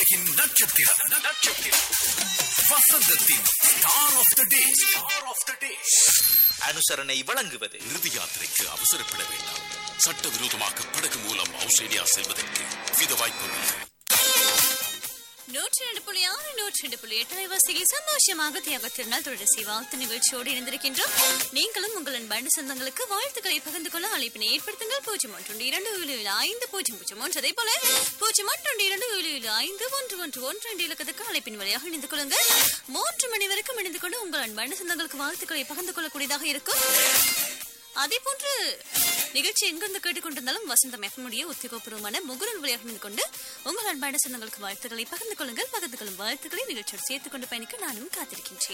திரையுலகின் நட்சத்திரம் நட்சத்திரம் வசந்தத்தின் star of the day star of the day அனுசரணை வழங்குவது இறுதி யாத்திரைக்கு அவசரப்பட வேண்டாம் சட்டவிரோதமாக படகு மூலம் ஆஸ்திரேலியா செல்வதற்கு வித வாய்ப்புள்ளது நூற்றி ரெண்டு புள்ளி ஆறு நூற்றி ரெண்டு புள்ளி எட்டு அலைவாசியில் சந்தோஷமாக தியாக திருநாள் தொடர்ச்சி வாழ்த்து நிகழ்ச்சியோடு இணைந்திருக்கின்றோம் நீங்களும் உங்களின் பண்டு சொந்தங்களுக்கு வாழ்த்துக்களை பகிர்ந்து கொள்ள அழைப்பினை ஏற்படுத்துங்கள் பூஜ்ஜியம் ஒன்று இரண்டு ஏழு ஏழு ஐந்து பூஜ்ஜியம் பூஜ்ஜியம் ஒன்று அதே போல பூஜ்ஜியம் ஒன்று இரண்டு ஏழு ஏழு ஐந்து ஒன்று ஒன்று ஒன்று ரெண்டு இலக்கத்துக்கு அழைப்பின் வழியாக இணைந்து கொள்ளுங்கள் மூன்று மணி வரைக்கும் இணைந்து கொண்டு உங்கள் அன்பான சொந்தங்களுக்கு வாழ்த்துக்களை பகிர்ந்து கொள்ளக்கூடியதாக இருக்கும் அதே போன்று நிகழ்ச்சி எங்கிருந்து கேட்டுக்கொண்டிருந்தாலும் வசந்தம் எஃப்எம்முடைய உத்தியோகபூர்வமான முகரன் வழியாக இணைந்து கொண்டு உங்கள் அன்பான சொந்தங்களுக்கு வாழ்த்துக்களை பகிர்ந்து கொள்ளுங்கள் பகிர்ந்து கொள்ளும் வாழ்த்துக்களை நிகழ்ச்சியோடு சேர்த்துக் கொண்டு பயணிக்க நானும் காத்திருக்கின்றேன்